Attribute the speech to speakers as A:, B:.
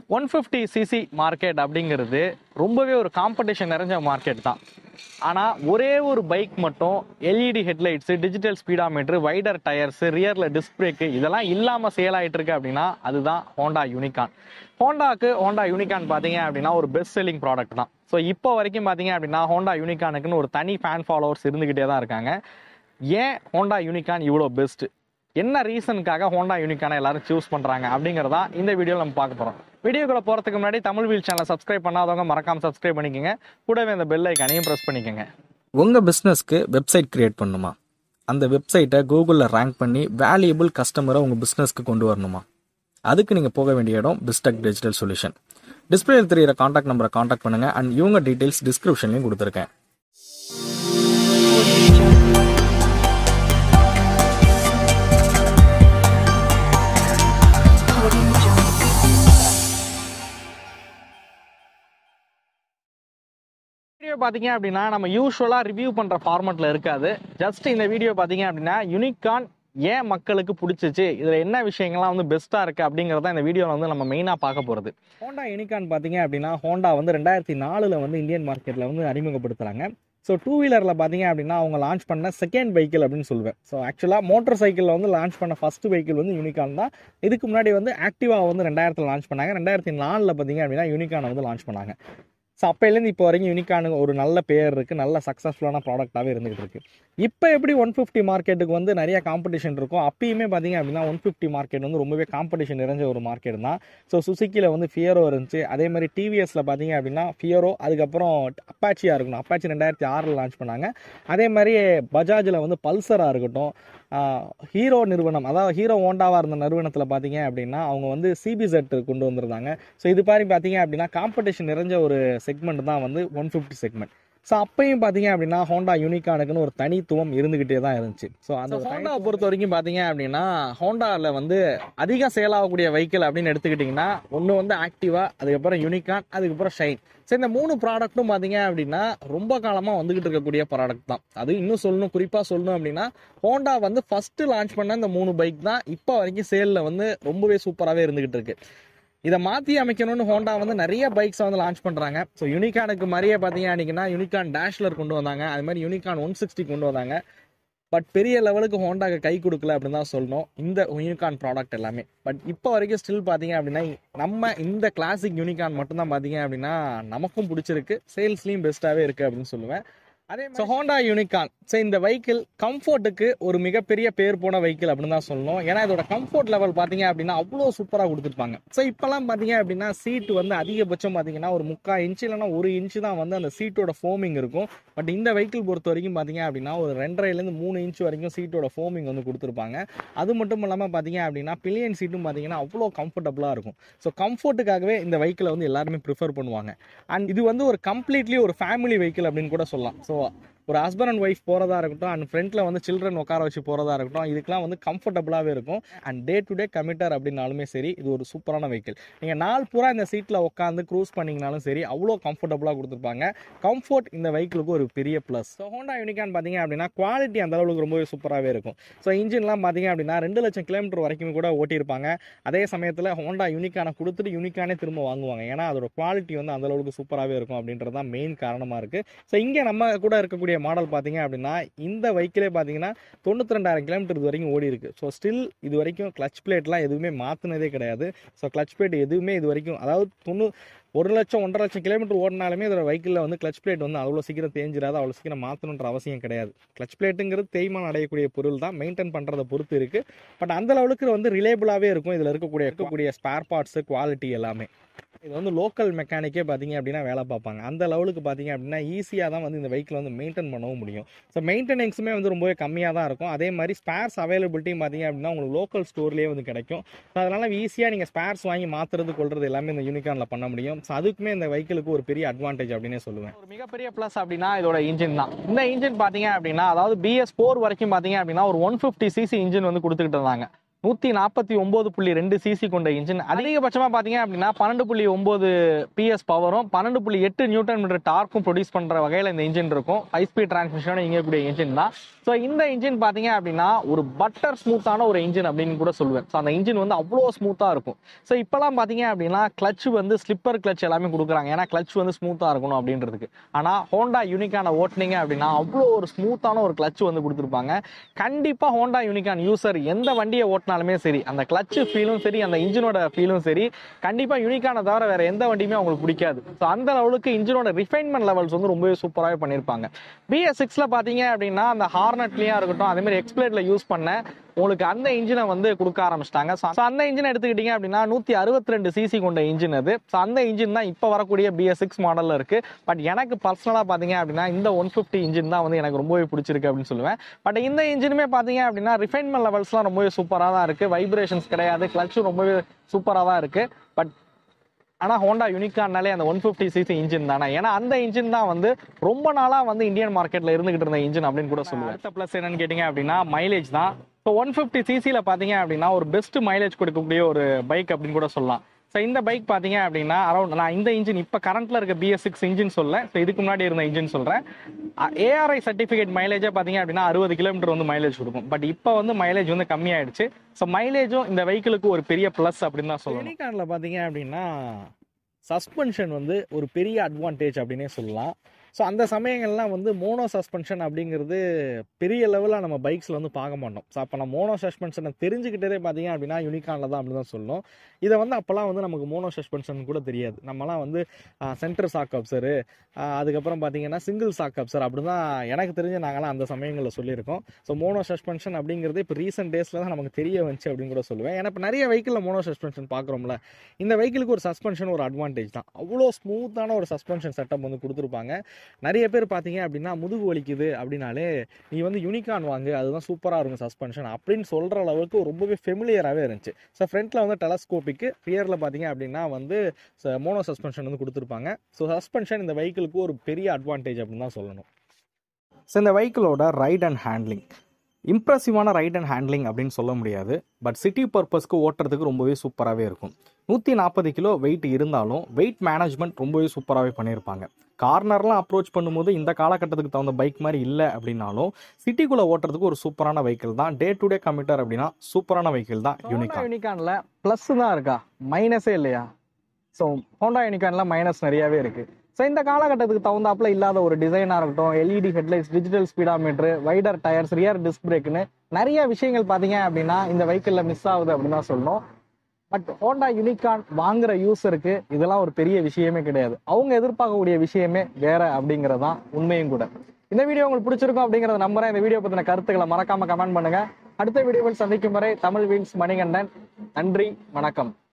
A: one fifty CC market அப்படிங்கிறது ரொம்பவே ஒரு காம்படிஷன் நிறைஞ்ச மார்க்கெட் தான் ஆனால் ஒரே ஒரு பைக் மட்டும் LED headlights digital speedometer wider tyres ரியரில் டிஸ்க் பிரேக்கு இதெல்லாம் இல்லாமல் சேல் ஆகிட்டு இருக்கு அப்படின்னா அதுதான் ஹோண்டா யூனிகான் ஹோண்டாக்கு ஹோண்டா யூனிகான் பார்த்தீங்க அப்படின்னா ஒரு பெஸ்ட் செல்லிங் ப்ராடக்ட் தான் ஸோ இப்போ வரைக்கும் பார்த்தீங்க அப்படின்னா ஹோண்டா யூனிகானுக்குன்னு ஒரு தனி ஃபேன் ஃபாலோவர்ஸ் இருந்துக்கிட்டே தான் இருக்காங்க ஏன் ஹோண்டா யூனிகான் இவ்வளோ பெஸ்ட் என்ன ரீசனுக்காக ஹோண்டா யூனிக்கான எல்லாரும் சூஸ் பண்ணுறாங்க அப்படிங்கிறதா இந்த வீடியோவில் நம்ம பார்க்க போகிறோம் வீடியோக்குள்ள போகிறதுக்கு முன்னாடி தமிழ் வீல் சேனலை சப்ஸ்கிரைப் பண்ணாதவங்க மறக்காம சப்ஸ்கிரைப் பண்ணிக்கோங்க கூடவே அந்த பெல் ஐக்கானையும் ப்ரெஸ் பண்ணிக்கோங்க
B: உங்கள் பிஸ்னஸ்க்கு வெப்சைட் கிரியேட் பண்ணணுமா அந்த வெப்சைட்டை கூகுளில் ரேங்க் பண்ணி வேல்யூபிள் கஸ்டமரை உங்கள் பிஸ்னஸ்க்கு கொண்டு வரணுமா அதுக்கு நீங்கள் போக வேண்டிய இடம் பிஸ்டெக் டிஜிட்டல் சொல்யூஷன் டிஸ்பிளேல தெரியிற காண்டாக்ட் நம்பரை காண்டாக்ட் பண்ணுங்கள் அண்ட் இவங்க டீட்டெயில்ஸ் டிஸ்கிரிப்ஷன்லையும் கொடுத்துருக்கேன்
A: வீடியோ பார்த்தீங்க அப்படின்னா நம்ம யூஸ்வலாக ரிவ்யூ பண்ணுற ஃபார்மெட்டில் இருக்காது ஜஸ்ட் இந்த வீடியோ பார்த்தீங்க அப்படின்னா யூனிகான் ஏன் மக்களுக்கு பிடிச்சிச்சு இதில் என்ன விஷயங்கள்லாம் வந்து பெஸ்ட்டாக இருக்குது அப்படிங்கிறத இந்த வீடியோவில் வந்து நம்ம மெயினாக பார்க்க போகிறது ஹோண்டா யூனிகான் பார்த்தீங்க அப்படின்னா ஹோண்டா வந்து ரெண்டாயிரத்தி நாலில் வந்து இந்தியன் மார்க்கெட்டில் வந்து அறிமுகப்படுத்துகிறாங்க ஸோ டூ வீலரில் பார்த்தீங்க அப்படின்னா அவங்க லான்ச் பண்ண செகண்ட் வெஹிக்கிள் அப்படின்னு சொல்லுவேன் ஸோ ஆக்சுவலாக மோட்டார் சைக்கிளில் வந்து லான்ச் பண்ண ஃபர்ஸ்ட் வெஹிக்கிள் வந்து யூனிகான் தான் இதுக்கு முன்னாடி வந்து ஆக்டிவா வந்து ரெண்டாயிரத்தில் லான்ச் பண்ணாங்க ரெண்டாயிரத்தி நாலில் பார்த்தீங்க அப்படின்னா யூனிகானை வந்து லான்ச் பண்ணாங்க ஸோ அப்போலேருந்து இப்போ வரைக்கும் யூனிகானு ஒரு நல்ல பேர் இருக்குது நல்ல சக்ஸஸ்ஃபுல்லான ப்ராடக்டாகவே இருந்துகிட்டு இருக்கு இப்போ எப்படி ஒன் ஃபிஃப்டி மார்க்கெட்டுக்கு வந்து நிறைய காம்படிஷன் இருக்கும் அப்பயுமே பார்த்தீங்க அப்படின்னா ஒன் ஃபிஃப்டி மார்க்கெட் வந்து ரொம்பவே காம்படிஷன் நிறைஞ்ச ஒரு மார்க்கெட் தான் ஸோ சுசுக்கியில் வந்து ஃபியரோ இருந்துச்சு அதே மாதிரி டிவிஎஸில் பார்த்தீங்க அப்படின்னா ஃபியரோ அதுக்கப்புறம் அப்பாச்சியாக இருக்கணும் அப்பாச்சி ரெண்டாயிரத்தி ஆறில் லான்ச் பண்ணாங்க அதே மாதிரி பஜாஜில் வந்து பல்சராக இருக்கட்டும் ஹீரோ நிறுவனம் அதாவது ஹீரோ ஹோண்டாவாக இருந்த நிறுவனத்தில் பார்த்தீங்க அப்படின்னா அவங்க வந்து சிபிசெட் கொண்டு வந்திருந்தாங்க ஸோ இது மாதிரி பார்த்தீங்க அப்படின்னா காம்படிஷன் நிறைஞ்ச ஒரு செக்மெண்ட் தான் வந்து ஒன் ஃபிஃப்டி செக்மெண்ட் ஸோ அப்பயும் பார்த்தீங்க அப்படின்னா ஹோண்டா யூனிகானுக்குன்னு ஒரு தனித்துவம் இருந்துகிட்டே தான் இருந்துச்சு ஸோ அந்த ஹோண்டாவை பொறுத்த வரைக்கும் பார்த்தீங்க அப்படின்னா ஹோண்டாவில் வந்து அதிகம் சேல் ஆகக்கூடிய வெஹிக்கிள் அப்படின்னு எடுத்துக்கிட்டிங்கன்னா ஒன்று வந்து ஆக்டிவா அதுக்கப்புறம் யூனிகான் அதுக்கப்புறம் ஷைன் ஸோ இந்த மூணு ப்ராடக்ட்டும் பார்த்தீங்க அப்படின்னா ரொம்ப காலமாக வந்துகிட்டு இருக்கக்கூடிய ப்ராடக்ட் தான் அது இன்னும் சொல்லணும் குறிப்பாக சொல்லணும் அப்படின்னா ஹோண்டா வந்து ஃபர்ஸ்ட் லான்ச் பண்ண இந்த மூணு பைக் தான் இப்போ வரைக்கும் சேலில் வந்து ரொம்பவே சூப்பராகவே இருந்துகிட்டு இருக்கு இதை மாற்றி அமைக்கணும்னு ஹோண்டா வந்து நிறைய பைக்ஸை வந்து லான்ச் பண்ணுறாங்க ஸோ யூனிகானுக்கு மாதிரியே பார்த்தீங்க அப்படின்னா யூனிகான் டேஷ்லர் கொண்டு வந்தாங்க அது மாதிரி யூனிகான் ஒன் சிக்ஸ்டி கொண்டு வந்தாங்க பட் பெரிய லெவலுக்கு ஹோண்டாக்கு கை கொடுக்கல அப்படின்னு தான் சொல்லணும் இந்த யூனிகான் ப்ராடக்ட் எல்லாமே பட் இப்போ வரைக்கும் ஸ்டில் பார்த்தீங்க அப்படின்னா நம்ம இந்த கிளாசிக் யூனிகான் மட்டும்தான் பார்த்தீங்க அப்படின்னா நமக்கும் பிடிச்சிருக்கு சேல்ஸ்லையும் பெஸ்ட்டாகவே இருக்குது அப்படின்னு சொல்லுவேன் அதே ஸோ ஹோண்டா யூனிகான் ஸோ இந்த வெஹிக்கிள் கம்ஃபர்ட்டுக்கு ஒரு மிகப்பெரிய பேர் போன வெஹிக்கிள் அப்படின்னு தான் சொல்லணும் ஏன்னா இதோட கம்ஃபர்ட் லெவல் பார்த்தீங்க அப்படின்னா அவ்வளோ சூப்பராக கொடுத்துருப்பாங்க ஸோ இப்போலாம் பார்த்தீங்க அப்படின்னா சீட் வந்து அதிகபட்சம் பார்த்தீங்கன்னா ஒரு முக்கால் இன்ச்சு இல்லைன்னா ஒரு இன்ச்சு தான் வந்து அந்த சீட்டோட ஃபோமிங் இருக்கும் பட் இந்த வெஹிக்கிள் பொறுத்த வரைக்கும் பார்த்தீங்க அப்படின்னா ஒரு ரெண்டரைலேருந்து மூணு இன்ச் வரைக்கும் சீட்டோட ஃபோமிங் வந்து கொடுத்துருப்பாங்க அது மட்டும் இல்லாமல் பார்த்தீங்க அப்படின்னா பில்லியன் சீட்டும் பார்த்தீங்கன்னா அவ்வளோ கம்ஃபர்டபுளாக இருக்கும் ஸோ கம்ஃபர்ட்டுக்காகவே இந்த வெஹிக்கிளை வந்து எல்லாருமே ப்ரிஃபர் பண்ணுவாங்க அண்ட் இது வந்து ஒரு கம்ப்ளீட்லி ஒரு ஃபேமிலி வெஹிக்கிள் அப்படின்னு கூட சொல்லலாம் ஸோ ஒரு ஹஸ்பண்ட் அண்ட் ஒய்ஃப் போகிறதா இருக்கட்டும் அண்ட் ஃப்ரண்ட்டில் வந்து சில்ட்ரன் உட்கார வச்சு போகிறதா இருக்கட்டும் இதுக்கெலாம் வந்து கம்ஃபர்டபுளாகவே இருக்கும் and day to day commuter அப்படின்னாலுமே சரி இது ஒரு சூப்பரான வெஹிக்கிள் நீங்கள் நாள் பூரா இந்த சீட்டில் உட்காந்து க்ரூஸ் பண்ணிங்கனாலும் சரி அவ்வளோ கம்ஃபர்டபுளாக கொடுத்துருப்பாங்க கம்ஃபர்ட் இந்த வெஹிக்கிளுக்கு ஒரு பெரிய ப்ளஸ் ஸோ ஹோண்டா யூனிகான் பார்த்தீங்க அப்படின்னா குவாலிட்டி அந்த அளவுக்கு ரொம்பவே சூப்பராகவே இருக்கும் ஸோ இன்ஜின்லாம் பார்த்தீங்க அப்படின்னா ரெண்டு லட்சம் கிலோமீட்டர் வரைக்கும் கூட ஓட்டியிருப்பாங்க அதே சமயத்தில் ஹோண்டா யூனிக்கானை கொடுத்துட்டு யூனிக்கானே திரும்ப வாங்குவாங்க ஏன்னா அதோட குவாலிட்டி வந்து அந்த அளவுக்கு சூப்பராகவே இருக்கும் அப்படின்றது தான் மெயின் காரணமாக இருக்குது ஸோ இங்கே நம்ம கூட இருக்கக்கூடிய மாடல் பார்த்தீங்க அப்படின்னா இந்த வெஹிக்கிளே பார்த்தீங்கன்னா தொண்ணூற்றி ரெண்டாயிரம் கிலோமீட்டர் இது வரைக்கும் ஓடி இருக்கு ஸோ ஸ்டில் இது வரைக்கும் கிளச் பிளேட்லாம் எதுவுமே மாற்றினதே கிடையாது ஸோ கிளச் பிளேட் எதுவுமே இது வரைக்கும் அதாவது தொண்ணூ ஒரு லட்சம் ஒன்றரை லட்சம் கிலோமீட்டர் ஓடினாலுமே இதோட வெஹிக்கிளில் வந்து கிளச் பிளேட் வந்து அவ்வளோ சீக்கிரம் தேஞ்சிடாது அவ்வளோ சீக்கிரம் மாற்றணுன்ற அவசியம் கிடையாது கிளச் பிளேட்டுங்கிறது தேய்மானம் அடையக்கூடிய பொருள் தான் மெயின்டைன் பண்ணுறதை பொறுத்து இருக்குது பட் அந்த லெவலுக்கு வந்து ரிலேபிளாகவே இருக்கும் இதில் இருக்கக்கூடிய இருக்கக்கூடிய ஸ்பேர் பார்ட்ஸு குவாலிட்டி எல்லாமே இது வந்து லோக்கல் மெக்கானிக்கே பார்த்தீங்க அப்படின்னா வேலை பார்ப்பாங்க அந்த லெவலுக்கு பார்த்தீங்க அப்படின்னா ஈஸியாக தான் வந்து இந்த வெஹிக்கிள் வந்து மெயின்டைன் பண்ணவும் முடியும் ஸோ மெயின்டெனன்ஸுமே வந்து ரொம்பவே கம்மியாக தான் இருக்கும் அதே மாதிரி ஸ்பேர்ஸ் அவைலபிலிட்டியும் பார்த்தீங்க அப்படின்னா உங்களுக்கு லோக்கல் ஸ்டோர்லேயே வந்து கிடைக்கும் ஸோ அதனால் ஈஸியாக நீங்கள் ஸ்பேர்ஸ் வாங்கி மாற்றுறது கொள்றது எல்லாமே இந்த யூனிகானில் பண்ண முடியும் ஸோ அதுக்குமே இந்த வெஹிக்கிளுக்கு ஒரு பெரிய அட்வான்டேஜ் அப்படின்னே சொல்லுவேன் ஒரு மிகப்பெரிய ப்ளஸ் அப்படின்னா இதோட இன்ஜின் தான் இந்த இன்ஜின் பார்த்தீங்க அப்படின்னா அதாவது பிஎஸ் ஃபோர் வரைக்கும் பார்த்தீங்க அப்படின்னா ஒரு ஒன் ஃபிஃப்டி சிசி இன்ஜின் வந்து கொடுத்துக்கிட்டு இருந்தாங்க நூற்றி நாற்பத்தி ஒம்பது புள்ளி ரெண்டு சிசி கொண்ட இன்ஜின் அதிகபட்சமாக பார்த்தீங்க அப்படின்னா பன்னெண்டு புள்ளி ஒம்பது பிஎஸ் பவரும் பன்னெண்டு புள்ளி எட்டு நியூட்டன் மீட்டர் டார்க்கும் ப்ரொடியூஸ் பண்ணுற வகையில் இந்த இன்ஜின் இருக்கும் ஹை ஸ்பீட் டிரான்ஸ்மிஷனோட இயங்கக்கூடிய இன்ஜின் தான் ஸோ இந்த இன்ஜின் பார்த்தீங்க அப்படின்னா ஒரு பட்டர் ஸ்மூத்தான ஒரு இன்ஜின் அப்படின்னு கூட சொல்லுவேன் ஸோ அந்த இன்ஜின் வந்து அவ்வளோ ஸ்மூத்தாக இருக்கும் ஸோ இப்போலாம் பார்த்தீங்க அப்படின்னா கிளச் வந்து ஸ்லிப்பர் கிளச் எல்லாமே கொடுக்குறாங்க ஏன்னா கிளச் வந்து ஸ்மூத்தாக இருக்கணும் அப்படின்றதுக்கு ஆனால் ஹோண்டா யூனிக்கான ஓட்டுனீங்க அப்படின்னா அவ்வளோ ஒரு ஸ்மூத்தான ஒரு கிளச் வந்து கொடுத்துருப்பாங்க கண்டிப்பாக ஹோண்டா யூனிக்கான் யூசர் எந்த வண்டியை ஓட்டினாலுமே சரி அந்த கிளச் ஃபீலும் சரி அந்த இன்ஜினோட ஃபீலும் சரி கண்டிப்பாக யூனிக்கான தவிர வேற எந்த வண்டியுமே அவங்களுக்கு பிடிக்காது ஸோ அந்த லெவலுக்கு இன்ஜினோட ரிஃபைன்மெண்ட் லெவல்ஸ் வந்து ரொம்பவே சூப்பராகவே பண்ணியிருப்பாங்க பிஎஸ் சிக்ஸில் பார்த்தீங்க அப்படின்னா அந்த ஹார்னட்லேயும் இருக்கட்டும் அதே மாதிரி எக்ஸ்பிளேட்ல யூஸ் பண்ண உங்களுக்கு அந்த இன்ஜினை வந்து கொடுக்க ஆரம்பிச்சிட்டாங்க ஸோ அந்த இன்ஜின் எடுத்துக்கிட்டீங்க அப்படின்னா நூற்றி அறுபத்தி ரெண்டு சிசி கொண்ட இன்ஜின் அது ஸோ அந்த இன்ஜின் தான் இப்போ வரக்கூடிய பிஎஸ் சிக்ஸ் மாடலில் இருக்கு பட் எனக்கு பர்சனலாக பார்த்தீங்க அப்படின்னா இந்த ஒன் ஃபிஃப்டி இன்ஜின் தான் வந்து எனக்கு ரொம்பவே பிடிச்சிருக்கு அப்படின்னு சொல்லுவேன் பட் இந்த இன்ஜினுமே பார்த்தீங்க அப்படின்னா ரிஃபைன்மெண்ட் லெவல்ஸ்லாம் ரொம்பவே சூப்பராக தான் இருக்கு வைப்ரேஷன்ஸ் கிடையாது கிளச்சும் ரொம்பவே சூப்பராக தான் இருக்கு பட் ஆனால் ஹோண்டா யூனிகான்னாலே அந்த ஒன் ஃபிஃப்டி சிசி இன்ஜின் தானே ஏன்னா அந்த இன்ஜின் தான் வந்து ரொம்ப நாளாக வந்து இந்தியன் மார்க்கெட்டில் இருந்துகிட்டு இருந்த இன்ஜின் அப்படின்னு கூட சொல்லுவேன் அடுத்த ப்ளஸ் என்னன்னு கேட்டிங்க அப்படின்னா மைலேஜ் தான் ஸோ ஒன் ஃபிஃப்டி சிசியில் பார்த்தீங்க அப்படின்னா ஒரு பெஸ்ட் மைலேஜ் கொடுக்கக்கூடிய ஒரு பைக் அப்படின்னு கூட சொல்லலாம் ஸோ இந்த பைக் பார்த்தீங்க அப்படின்னா அரௌண்ட் நான் இந்த இன்ஜின் இப்போ கரண்ட்ல இருக்க பிஎஸ் சிக்ஸ் இன்ஜின் சொல்ல ஸோ இதுக்கு முன்னாடி இருந்த இன்ஜின் சொல்கிறேன் ஏஆர்ஐ சர்டிஃபிகேட் மைலேஜே பார்த்தீங்க அப்படின்னா அறுபது கிலோமீட்டர் வந்து மைலேஜ் கொடுக்கும் பட் இப்போ வந்து மைலேஜ் வந்து கம்மியாயிடுச்சு ஸோ மைலேஜும் இந்த வெஹிக்கிளுக்கு ஒரு பெரிய ப்ளஸ் அப்படின்னு தான் சொல்லணும் யூனிகார்னில் பார்த்தீங்க அப்படின்னா சஸ்பென்ஷன் வந்து ஒரு பெரிய அட்வான்டேஜ் அப்படின்னே சொல்லலாம் ஸோ அந்த சமயங்கள்லாம் வந்து மோனோ சஸ்பென்ஷன் அப்படிங்கிறது பெரிய லெவலில் நம்ம பைக்ஸில் வந்து பார்க்க மாட்டோம் ஸோ அப்போ நம்ம மோனோ சஸ்பென்ஷனை தெரிஞ்சுக்கிட்டதே பார்த்தீங்க அப்படின்னா யூனிகானில் தான் அப்படி தான் சொல்லணும் இதை வந்து அப்போல்லாம் வந்து நமக்கு மோனோ சஸ்பென்ஷன் கூட தெரியாது நம்மலாம் வந்து சென்டர் சாக் அப்சரு அதுக்கப்புறம் பார்த்தீங்கன்னா சிங்கிள் சாக் அப்சர் அப்படி தான் எனக்கு தெரிஞ்ச நாங்களாம் அந்த சமயங்களில் சொல்லியிருக்கோம் ஸோ மோனோ சஸ்பென்ஷன் அப்படிங்கிறது இப்போ ரீசெண்ட் டேஸில் தான் நமக்கு தெரிய வந்துச்சு அப்படின்னு கூட சொல்லுவேன் ஏன்னா இப்போ நிறைய வெஹிக்கிளில் மோனோ சஸ்பென்ஷன் பார்க்குறோம்ல இந்த வெஹிக்கிளுக்கு ஒரு சஸ்பென்ஷன் ஒரு அட்வான்டேஜ் தான் அவ்வளோ ஸ்மூத்தான ஒரு சஸ்பென்ஷன் செட்டப் வந்து கொடுத்துருப்பாங்க நிறைய பேர் பார்த்தீங்க அப்படின்னா முதுகு வலிக்குது அப்படின்னாலே நீ வந்து யூனிகான் வாங்கு அதுதான் சூப்பராக இருக்கும் சஸ்பென்ஷன் அப்படின்னு சொல்கிற அளவுக்கு ரொம்பவே ஃபெமிலியராகவே இருந்துச்சு ஸோ ஃப்ரண்ட்டில் வந்து டெலஸ்கோபிக்கு ரியரில் பார்த்தீங்க அப்படின்னா வந்து மோனோ சஸ்பென்ஷன் வந்து கொடுத்துருப்பாங்க ஸோ சஸ்பென்ஷன் இந்த வெஹிக்கிளுக்கு ஒரு பெரிய அட்வான்டேஜ் அப்படின்னு தான் சொல்லணும் ஸோ இந்த வெஹிக்கிளோட ரைட் அண்ட் ஹேண்ட்லிங் இம்ப்ரெசிவான ரைட் அண்ட் ஹேண்ட்லிங் அப்படின்னு சொல்ல முடியாது பட் சிட்டி பர்பஸ்க்கு ஓட்டுறதுக்கு ரொம்பவே சூப்பராகவே இருக்கும் நூற்றி நாற்பது கிலோ வெயிட் இருந்தாலும் வெயிட் மேனேஜ்மெண்ட் ரொம்பவே சூப்பராகவே பண்ணியிருப்பாங்க கார்னர்லாம் அப்ரோச் பண்ணும்போது இந்த காலகட்டத்துக்கு தகுந்த பைக் மாதிரி இல்லை அப்படின்னாலும் சிட்டிக்குள்ளே ஓட்டுறதுக்கு ஒரு சூப்பரான வெஹிக்கிள் தான் டே டு டே கம்யூட்டர் அப்படின்னா சூப்பரான வெஹிக்கிள் தான் யூனிகான் யூனிகானில் ப்ளஸ் தான் இருக்கா மைனஸே இல்லையா ஸோ ஹோண்டா யூனிகானில் மைனஸ் நிறையாவே இருக்குது ஸோ இந்த காலகட்டத்துக்கு தகுந்தாப்புல இல்லாத ஒரு டிசைனாக இருக்கட்டும் LED headlights digital speedometer wider tyres rear disc பிரேக்குன்னு நிறைய விஷயங்கள் பார்த்தீங்க அப்படின்னா இந்த வெஹிக்கிளில் மிஸ் ஆகுது அப்படின்னு தான் சொல்லணும் பட் ஹோண்டா யூனிகான் வாங்குற யூஸருக்கு இதெல்லாம் ஒரு பெரிய விஷயமே கிடையாது அவங்க எதிர்பார்க்கக்கூடிய விஷயமே வேற அப்படிங்கிறது தான் உண்மையும் கூட இந்த வீடியோ உங்களுக்கு பிடிச்சிருக்கும் அப்படிங்கறத நம்புறேன் இந்த வீடியோ பத்தின கருத்துக்களை மறக்காம கமெண்ட் பண்ணுங்க அடுத்த வீடியோவில் சந்திக்கும் வரை தமிழ் வீல்ஸ் மணிகண்டன் நன்றி வணக்கம்